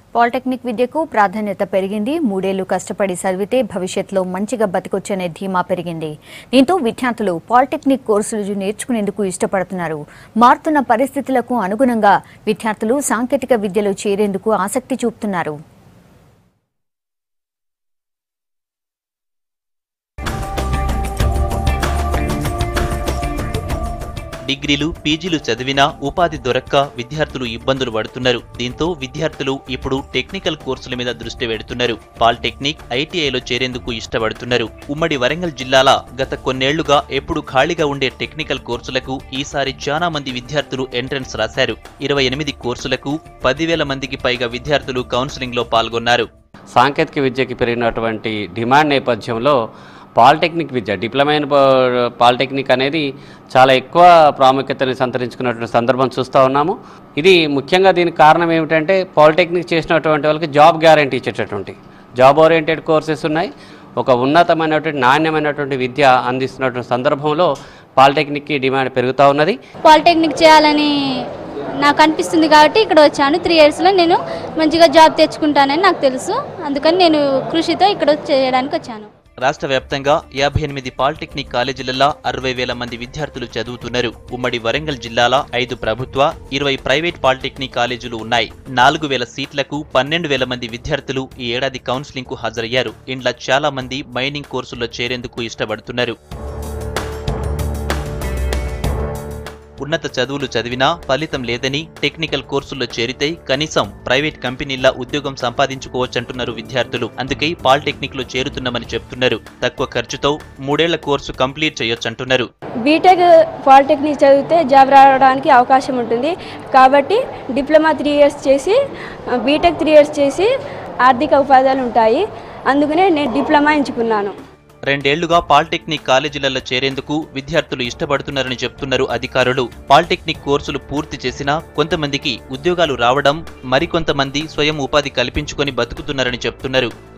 polytechnic విద్యకు ప్రాధాన్యత పెరిగింది మూడేళ్లు కష్టపడి చదివితే భవిష్యత్తులో మంచిగా బతికొచ్చనే ధీమా పెరిగింది దీంతో విద్యార్థులు పాలిటెక్నిక్ కోర్సులు నేర్చుకునేందుకు ఇష్టపడుతున్నారు మారుతున్న పరిస్థితులకు అనుగుణంగా విద్యార్థులు సాంకేతిక విద్యలో చేరేందుకు ఆసక్తి చూపుతున్నారు డిగ్రీలు పీజీలు చదివినా ఉపాధి దొరక్క విద్యార్థులు ఇబ్బందులు పడుతున్నారు దీంతో విద్యార్థులు ఇప్పుడు టెక్నికల్ కోర్సుల మీద దృష్టి పెడుతున్నారు పాలిటెక్నిక్ ఐటీఐలో చేరేందుకు ఇష్టపడుతున్నారు ఉమ్మడి వరంగల్ జిల్లాల గత కొన్నేళ్లుగా ఎప్పుడు ఖాళీగా ఉండే టెక్నికల్ కోర్సులకు ఈసారి చాలా మంది విద్యార్థులు ఎంట్రన్స్ రాశారు ఇరవై ఎనిమిది కోర్సులకు పదివేల మందికి పైగా విద్యార్థులు కౌన్సిలింగ్ లో పాల్గొన్నారు సాంకేతిక విద్యకి పెరిగినటువంటి డిమాండ్ నేపథ్యంలో పాలిటెక్నిక్ విద్య డిప్లొమా ఇన్ పా- పాలిటెక్నిక్ అనేది చాలా ఎక్కువ ప్రాముఖ్యతని సంతరించుకున్నటువంటి సందర్భం చూస్తూ ఉన్నాము ఇది ముఖ్యంగా దీనికి కారణం ఏమిటంటే పాలిటెక్నిక్ చేసినటువంటి వాళ్ళకి జాబ్ గ్యారంటీ ఇచ్చేటటువంటి జాబ్ ఓరియంటెడ్ కోర్సెస్ ఉన్నాయి ఒక ఉన్నతమైనటువంటి నాణ్యమైనటువంటి విద్య అందిస్తున్నటువంటి సందర్భంలో పాలిటెక్నిక్కి డిమాండ్ పెరుగుతూ ఉన్నది పాలిటెక్నిక్ చేయాలని నాకు అనిపిస్తుంది కాబట్టి ఇక్కడ వచ్చాను త్రీ ఇయర్స్లో నేను మంచిగా జాబ్ తెచ్చుకుంటానని నాకు తెలుసు అందుకని నేను కృషితో ఇక్కడ చేయడానికి వచ్చాను రాష్ట్ర వ్యాప్తంగా యాభై ఎనిమిది పాలిటెక్నిక్ కాలేజీలలో అరవై వేల మంది విద్యార్థులు చదువుతున్నారు ఉమ్మడి వరంగల్ జిల్లాల ఐదు ప్రభుత్వ ఇరవై ప్రైవేట్ పాలిటెక్నిక్ కాలేజీలు ఉన్నాయి నాలుగు వేల సీట్లకు పన్నెండు వేల మంది విద్యార్థులు ఈ ఏడాది కౌన్సిలింగ్ కు హాజరయ్యారు ఇండ్ల చాలా మంది మైనింగ్ కోర్సుల్లో చేరేందుకు ఇష్టపడుతున్నారు ఉన్నత చదువులు చదివినా ఫలితం లేదని టెక్నికల్ కోర్సుల్లో చేరితే కనీసం ప్రైవేట్ కంపెనీల్లో ఉద్యోగం సంపాదించుకోవచ్చంటున్నారు విద్యార్థులు అందుకే పాలిటెక్నిక్ లో చేరుతున్నామని చెప్తున్నారు తక్కువ ఖర్చుతో మూడేళ్ల కోర్సు కంప్లీట్ చేయొచ్చంటున్నారు బీటెక్ పాలిటెక్నిక్ చదివితే జాబ్ రావడానికి అవకాశం ఉంటుంది కాబట్టి డిప్లొమా త్రీ ఇయర్స్ చేసి బీటెక్ త్రీ ఇయర్స్ చేసి ఆర్థిక ఉపాధాలు ఉంటాయి అందుకనే నేను డిప్లొమా ఎంచుకున్నాను రెండేళ్లుగా పాలిటెక్నిక్ కాలేజీలలో చేరేందుకు విద్యార్థులు ఇష్టపడుతున్నారని చెప్తున్నారు అధికారులు పాలిటెక్నిక్ కోర్సులు పూర్తి చేసినా కొంతమందికి ఉద్యోగాలు రావడం మరికొంతమంది స్వయం ఉపాధి కల్పించుకొని బతుకుతున్నారని చెప్తున్నారు